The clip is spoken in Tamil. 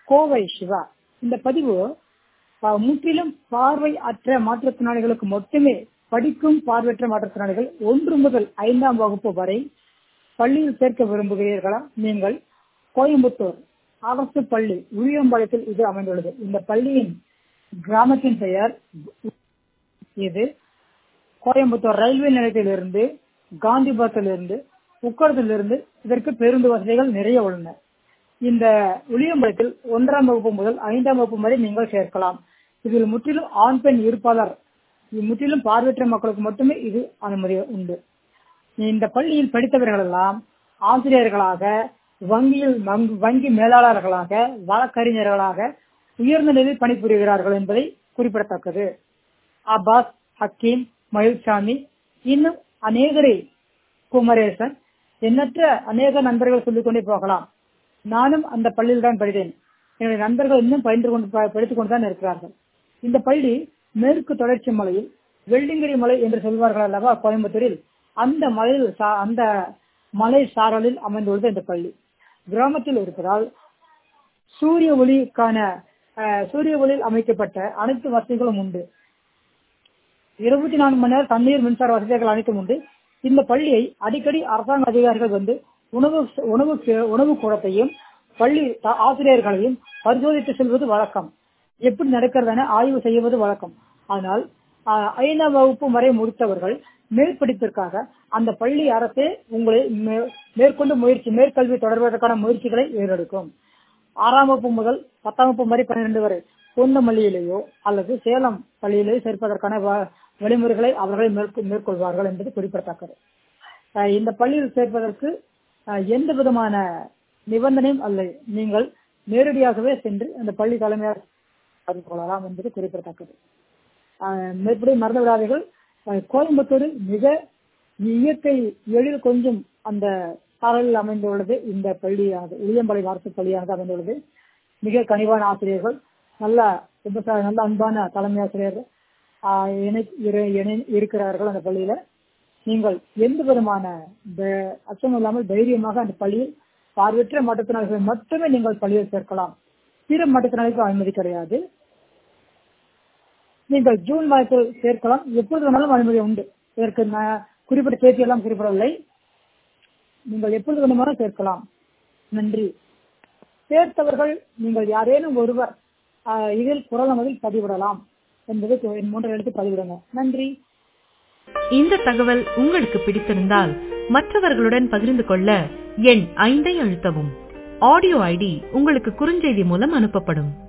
கோவை சிவா இந்த பதிவு அஹ், முற்றிலும் பார்வை அற்ற மாற்றுத்திறனாளிகளுக்கு மட்டுமே படிக்கும் பார்வையற்ற மாற்றுத்திறனாளிகள் ஒன்று முதல் ஐந்தாம் வகுப்பு வரை பள்ளியில் சேர்க்க விரும்புகிறீர்களா நீங்கள் கோயம்புத்தூர் அரசு பள்ளி உளியம்பாளையத்தில் இது அமைந்துள்ளது இந்த பள்ளியின் கிராமத்தின் பெயர் இது கோயம்புத்தூர் ரயில்வே நிலையத்திலிருந்து காந்திபுரத்திலிருந்து உக்கடத்திலிருந்து இதற்கு பேருந்து வசதிகள் நிறைய உள்ளன இந்த உளியம்பலத்தில் ஒன்றாம் வகுப்பு முதல் ஐந்தாம் வகுப்பு வரை நீங்கள் சேர்க்கலாம் இதில் முற்றிலும் ஆண் பெண் இருப்பாளர் இது முற்றிலும் பார்வையற்ற மக்களுக்கு மட்டுமே இது அனுமதி உண்டு இந்த பள்ளியில் படித்தவர்கள் எல்லாம் ஆசிரியர்களாக வங்கியில் வங்கி- வங்கி மேலாளர்களாக வழக்கறிஞர்களாக உயர்ந்த நிலையில் பணிபுரிகிறார்கள் என்பதை குறிப்பிடத்தக்கது அப்பாஸ் ஹக்கீம் மயில்சாமி இன்னும் அநேகரை குமரேசன் எண்ணற்ற அநேக நண்பர்கள் சொல்லிக் கொண்டே போகலாம் நானும் அந்த பள்ளியில் தான் படித்தேன் என்னுடைய நண்பர்கள் இன்னும் பயின்று கொண்டு ப- படித்துக் கொண்டுதான் இருக்கிறார்கள் இந்த பள்ளி மேற்கு தொடர்ச்சி மலையில் வெள்ளிங்கிரி மலை என்று சொல்வார்கள் அல்லவா கோயம்புத்தூரில் அந்த மலையில் சா- அந்த மலை சாரலில் அமைந்துள்ளது இந்த பள்ளி கிராமத்தில் இருப்பதால் சூரிய ஒளிக்கான அஹ், சூரிய ஒளியில் அமைக்கப்பட்ட அனைத்து வசதிகளும் உண்டு இருபத்தி நான்கு மணி நேரம் தண்ணீர் மின்சார வசதிகள் அனைத்தும் உண்டு இந்த பள்ளியை அடிக்கடி அரசாங்க அதிகாரிகள் வந்து உணவு உணவு உணவு கூடத்தையும் பள்ளி த- ஆசிரியர்களையும் பரிசோதித்து செல்வது வழக்கம் எப்படி நடக்கிறதென ஆய்வு செய்வது வழக்கம் ஆனால் ஆஹ், ஐந்தாம் வகுப்பு வரை முடித்தவர்கள் மேற்படிப்பிற்காக அந்த பள்ளி அரசே உங்களை மே- மேற்கொண்டு முயற்சி மேற்கல்வி தொடர்வதற்கான முயற்சிகளை ஏறெடுக்கும் ஆறாம் வகுப்பு முதல் பத்தாம் வகுப்பு வரை பன்னிரண்டு வரை பூந்தமல்லியிலேயோ அல்லது சேலம் பள்ளியிலேயோ சேர்ப்பதற்கான வ- வழிமுறைகளை அவர்கள் மேற்கொ- மேற்கொள்வார்கள் என்பது குறிப்பிடத்தக்கது அஹ் இந்த பள்ளியில் சேர்ப்பதற்கு அஹ், எந்த விதமான நிபந்தனையும் அல்ல நீங்கள் நேரடியாகவே சென்று அந்த பள்ளி தலைமையார் அறிந்து கொள்ளலாம் என்பது குறிப்பிடத்தக்கது அஹ், மேற்படி மறந்து விடாதீர்கள் அஹ், கோயம்புத்தூரில் மிக இயற்கை எழில் கொஞ்சம் அந்த சாரலில் அமைந்துள்ளது இந்த பள்ளியானது உளியம்பாளைய அரசு பள்ளியானது அமைந்துள்ளது மிக கனிவான ஆசிரியர்கள் நல்ல விவசாய நல்ல அன்பான தலைமை ஆசிரியர்கள் ஆஹ், இணை- இரு- இணை- இருக்கிறார்கள் அந்த பள்ளியில நீங்கள் எந்த விதமான ப- அச்சம் இல்லாமல் தைரியமாக அந்த பள்ளியில் பார்வையற்ற மாற்றுத்திறனாளிகளை மட்டுமே நீங்கள் பள்ளியில் சேர்க்கலாம் பிற மாற்றுத்திறனாளிக்கு அனுமதி கிடையாது நீங்கள் ஜூன் மாதத்தில் சேர்க்கலாம் எப்பொழுது வேணாலும் அனுமதி உண்டு இதற்கு நான் குறிப்பிட்ட தேதி எல்லாம் குறிப்பிடவில்லை நீங்கள் எப்பொழுது வேண்டுமானாலும் சேர்க்கலாம் நன்றி சேர்த்தவர்கள் நீங்கள் யாரேனும் ஒருவர் ஆஹ், இதில் குரல் நமதில் பதிவிடலாம் என்பதை என் மூன்று எழுத்து பதிவிடுங்க நன்றி இந்த தகவல் உங்களுக்கு பிடித்திருந்தால் மற்றவர்களுடன் பகிர்ந்து கொள்ள எண் ஐந்தை அழுத்தவும் ஆடியோ ஐடி உங்களுக்கு குறுஞ்செய்தி மூலம் அனுப்பப்படும்